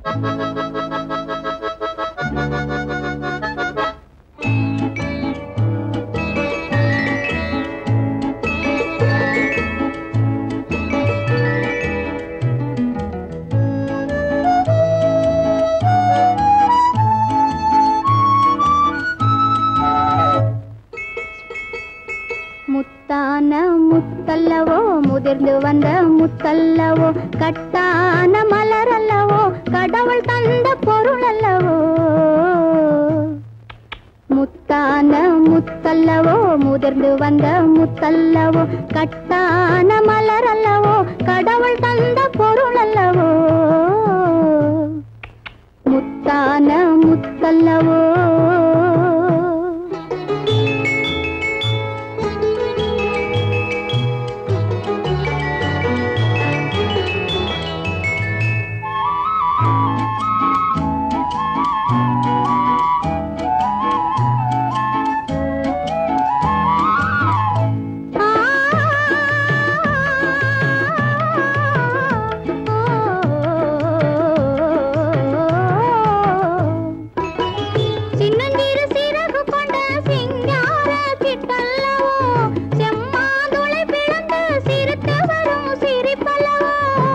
முத்தான முத்தல்லவோ முதிர்ந்து வந்த முத்தல்லவோ கட்டான மலரல்லவோ கடவுள் தந்த பொருள் அல்லவோ முத்தான முத்தல்லவோ முதிர்ந்து வந்த முத்தல்லவோ கட்டான மலரல்லவோ கடவுள் தந்த பொருள் அல்லவோ முத்தான முத்தல்லவோ சின்னஞ்சிறு சிறகு கொண்ட சிங்கார சிட்டல்லவோ செம்மாதுளை பிளந்து சிரித்து வரும் சிரிப்பல்லவோ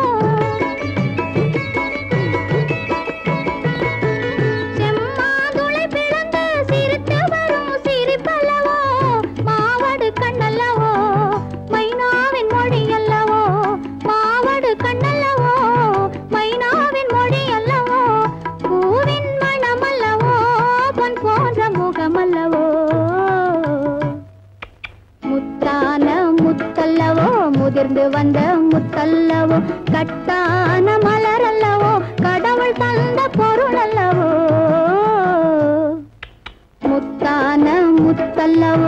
செம்மாதுளை பிளந்து சிரித்து வரும் சிரிப்பல்லவோ மாவடு கண்ணல்லவோ மைனாவின் மொழி அல்லவோ மாவடு கண்ணல்லவோ மைனாவின் மொழி அல்லவோ பூவின் மணமல்லவோ பொன் போன்ற முகமல்லவோ முத்தான முத்தல்லவோ முதிர்ந்து வந்த முத்தல்லவோ கட்டான மலரல்லவோ கடவுள் தந்த பொருள் அல்லவோ முத்தான முத்தல்லவோ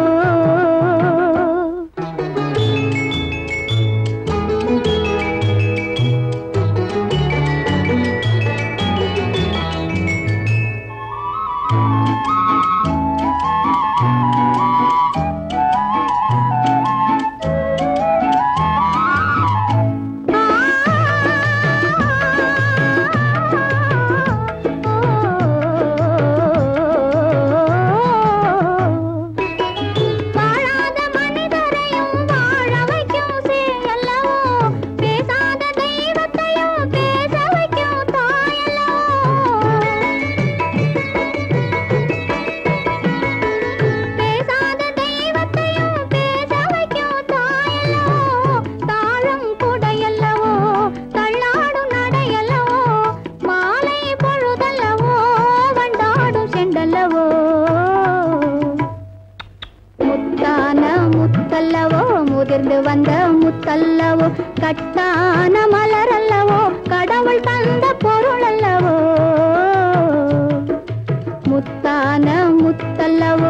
வாழாத மனிதரையும் வாழ வைக்கும் சேயல்லவோ பேசாத தெய்வத்தையும் பேச வைக்கும் தாயல்லவோ பேசாத தெய்வத்தையும் பேச வைக்கும் தாயல்லவோ தாழம் குடையல்லவோ தள்ளாடும் நடையல்லவோ மாலை பொழுதல்லவோ வண்டாடும் செண்டல்லவோ முத்தான முத்தல்லவோ முதிர்ந்து வந்த முத்தல்லவோ கட்டான மலரல்லவோ கடவுள் தந்த பொருள் அல்லவோ முத்தான முத்தல்லவோ